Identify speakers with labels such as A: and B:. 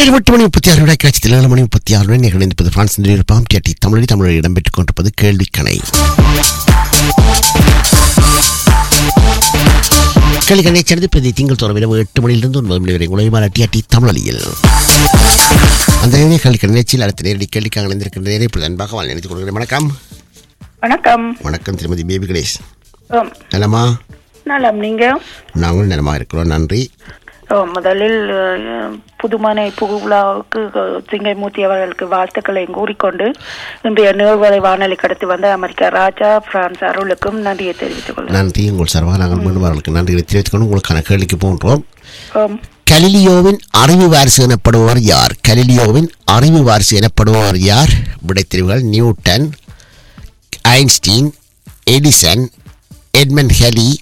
A: ஏழு எட்டு மணி முப்பத்தி ஆறு விட காட்சியில் ஏழு மணி முப்பத்தி ஆறு மணி நிகழ்ந்திருப்பது பிரான்ஸ் இருப்பாம் டிஆர்டி தமிழி தமிழில் இடம்பெற்றுக் கொண்டிருப்பது கேள்விக்கணை கேள்விக்கணை சேர்ந்து பிரதி திங்கள் தோறும் இரவு எட்டு மணியிலிருந்து ஒன்பது மணி வரை உலகமான டிஆர்டி தமிழில் அந்த கேள்விக்கணை நிகழ்ச்சியில் அடுத்த நேரடி கேள்விக்காக இணைந்திருக்கின்ற நேரை இப்பொழுது அன்பாக வாழ் நினைத்துக் கொள்கிறேன் வணக்கம்
B: வணக்கம்
A: வணக்கம் திருமதி பேபி கணேஷ்
B: ஓம்
A: நலமா
B: நலம் நீங்க
A: நாங்களும் நலமாக இருக்கிறோம் நன்றி
B: ஓ, முதலில் அஹ், புதுமனை புகுவிழாவுக்கு அஹ், சிங்கைமூர்த்தி அவர்களுக்கு வாழ்த்துக்களை கூறிக்கொண்டு இன்றைய நிகழ்வுகளை வானொலி கடத்தி வந்த அமெரிக்கா ராஜா பிரான்ஸ் அருளுக்கும் நன்றியை தெரிவித்துக் கொள்கிறேன்
A: நன்றி உங்கள் சர்வா நாங்கள் மீண்டும் அவர்களுக்கு நன்றிகளை தெரிவித்துக் கொண்டு உங்களுக்கான கேள்விக்கு போன்றோம்
B: ஓம்
A: கலிலியோவின் அறிவு வாரிசு எனப்படுபவர் யார் கலிலியோவின் அறிவு வாரிசு எனப்படுபவர் யார் விடைத்தெரிவுகள் Newton Einstein Edison Edmund heli